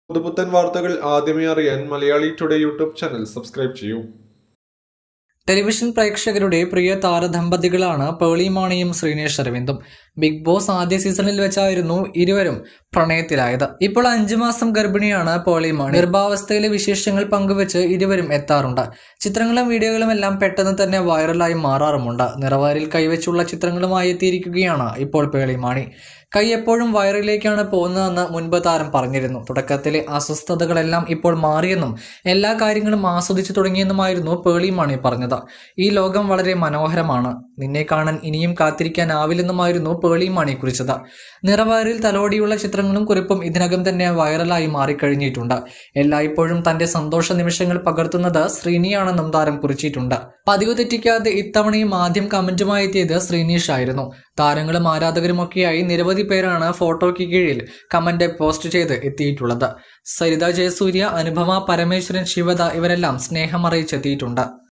പുതുപുത്തൻ വാർത്തകൾ ആദ്യമേ അറിയാൻ Malayali today YouTube channel subscribe ചെയ്യൂ ടെലിവിഷൻ പ്രേക്ഷകരുടെ പ്രിയ താരദമ്പതികളാണ് പേളി മാണിയും ശ്രീനേഷ് അരവിന്ദും ബിഗ് ബോസ് ആദ്യ സീസണിൽ വെച്ചായിരുന്നു ഇരുവരും പ്രണയത്തിലായത് ഇപ്പോൾ അഞ്ചു മാസം ഗർഭിണിയാണ് പേളി മാണി ഗർഭാവസ്ഥയിലെ വിശേഷങ്ങൾ പങ്കുവെച്ച് ഇരുവരും എത്താറുണ്ട് ചിത്രങ്ങളും വീഡിയോകളും എല്ലാം പെട്ടെന്ന് തന്നെ വൈറലായി മാറാറുമുണ്ട് നിറവാരിൽ കൈവച്ചുള്ള ചിത്രങ്ങളുമായി എത്തിയിരിക്കുകയാണ് ഇപ്പോൾ പേളി മാണി കൈ എപ്പോഴും വയറിലേക്കാണ് പോകുന്നതെന്ന് മുൻപ് താരം പറഞ്ഞിരുന്നു തുടക്കത്തിലെ അസ്വസ്ഥതകളെല്ലാം ഇപ്പോൾ മാറിയെന്നും എല്ലാ കാര്യങ്ങളും ആസ്വദിച്ചു തുടങ്ങിയെന്നുമായിരുന്നു പേളി മാണി പറഞ്ഞത് ഈ ലോകം വളരെ മനോഹരമാണ് നിന്നെ കാണാൻ ഇനിയും കാത്തിരിക്കാനാവില്ലെന്നുമായിരുന്നു പേളി മാണി കുറിച്ചത് നിറവാരിൽ തലോടിയുള്ള ചിത്രങ്ങളും കുറിപ്പും ഇതിനകം തന്നെ വൈറലായി മാറിക്കഴിഞ്ഞിട്ടുണ്ട് എല്ലായ്പ്പോഴും തന്റെ സന്തോഷ നിമിഷങ്ങൾ പകർത്തുന്നത് ശ്രീനിയാണെന്നും താരം കുറിച്ചിട്ടുണ്ട് പതിവ് തെറ്റിക്കാതെ ഇത്തവണയും ആദ്യം കമന്റുമായി എത്തിയത് ശ്രീനീഷ് ആയിരുന്നു താരങ്ങളും ആരാധകരുമൊക്കെയായി നിരവധി പേരാണ് ഫോട്ടോയ്ക്ക് കീഴിൽ കമന്റ് പോസ്റ്റ് ചെയ്ത് എത്തിയിട്ടുള്ളത് സരിത ജയസൂര്യ അനുപമ പരമേശ്വരൻ ശിവദ ഇവരെല്ലാം സ്നേഹം അറിയിച്ചെത്തിയിട്ടുണ്ട്